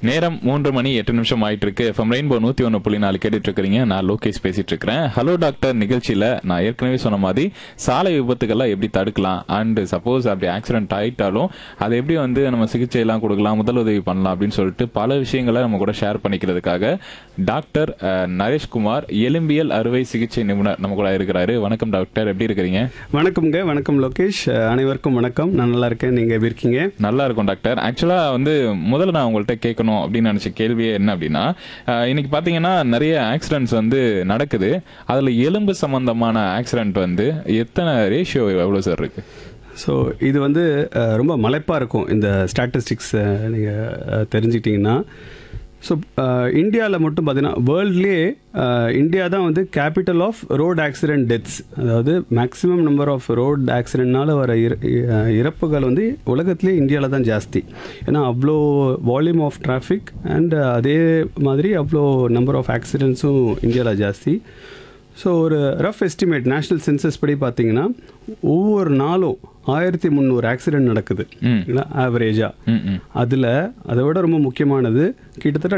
நேரம் மூன்று மணி எட்டு நிமிஷம் ஆயிட்டு இருக்கு எஃப்எம் ரெயின்போ நூத்தி ஒன்று புள்ளி நாலு கேட்டுட்டு இருக்கிறீங்க நான் லோகேஷ் பேசிட்டு இருக்கிறேன் ஹலோ டாக்டர் நிகழ்ச்சியில நான் ஏற்கனவே சொன்ன மாதிரி சாலை விபத்துக்கள்லாம் எப்படி தடுக்கலாம் அண்ட் சப்போஸ் அப்படி ஆக்சிடென்ட் ஆயிட்டாலும் அதை எப்படி வந்து நம்ம சிகிச்சை எல்லாம் கொடுக்கலாம் முதலுதவி பண்ணலாம் அப்படின்னு சொல்லிட்டு பல விஷயங்களை நம்ம கூட ஷேர் பண்ணிக்கிறதுக்காக டாக்டர் அஹ், நரேஷ்குமார் எலும்பியல் அறுவை சிகிச்சை நிபுணர் நம்ம கூட இருக்கிறாரு வணக்கம் டாக்டர் எப்படி இருக்கிறீங்க வணக்கம்ங்க வணக்கம் லோகேஷ் அஹ், அனைவருக்கும் வணக்கம் நான் நல்லா இருக்கேன் நீங்க எப்படி இருக்கீங்க நல்லா இருக்கும் டாக்டர் ஆக்சுவலா வந்து முதல்ல நான் உங்கள்கிட்ட கேட்கணும் அப்படின்னு நினைச்ச கேள்வியே என்ன அப்படின்னா அஹ், இன்னைக்கு பாத்தீங்கன்னா நிறைய ஆக்சிடென்ட்ஸ் வந்து நடக்குது அதுல எலும்பு சம்பந்தமான ஆக்சிடென்ட் வந்து எத்தனை ரேஷியோ எவ்வளவு சார் இருக்கு ஸோ இது வந்து அஹ், ரொம்ப மலைப்பாக இருக்கும் இந்த ஸ்டாட்டிஸ்டிக்ஸ் நீங்கள் தெரிஞ்சுக்கிட்டிங்கன்னா ஸோ இந்தியாவில் மட்டும் பார்த்தீங்கன்னா வேர்ல்ட்லேயே இந்தியா தான் வந்து capital of road accident deaths அதாவது மேக்ஸிமம் நம்பர் ஆஃப் ரோட் ஆக்சிடென்ட்னால வர இற- அஹ், இறப்புகள் வந்து உலகத்திலே இந்தியாவில் தான் ஜாஸ்தி ஏன்னா அவ்வளோ வால்யூம் ஆஃப் டிராஃபிக் அண்ட் அதே மாதிரி அவ்வளோ நம்பர் ஆஃப் ஆக்சிடென்ட்ஸும் இந்தியாவில் ஜாஸ்தி ஸோ ஒரு ரஃப் எஸ்டிமேட் நேஷ்னல் சென்சஸ் படி பார்த்தீங்கன்னா ஒவ்வொரு நாளும் ஆயிரத்தி முந்நூறு ஆக்சிடென்ட் நடக்குது ம். ஆவரேஜாக ம் ம் அதில் அதை விட ரொம்ப முக்கியமானது கிட்டத்தட்ட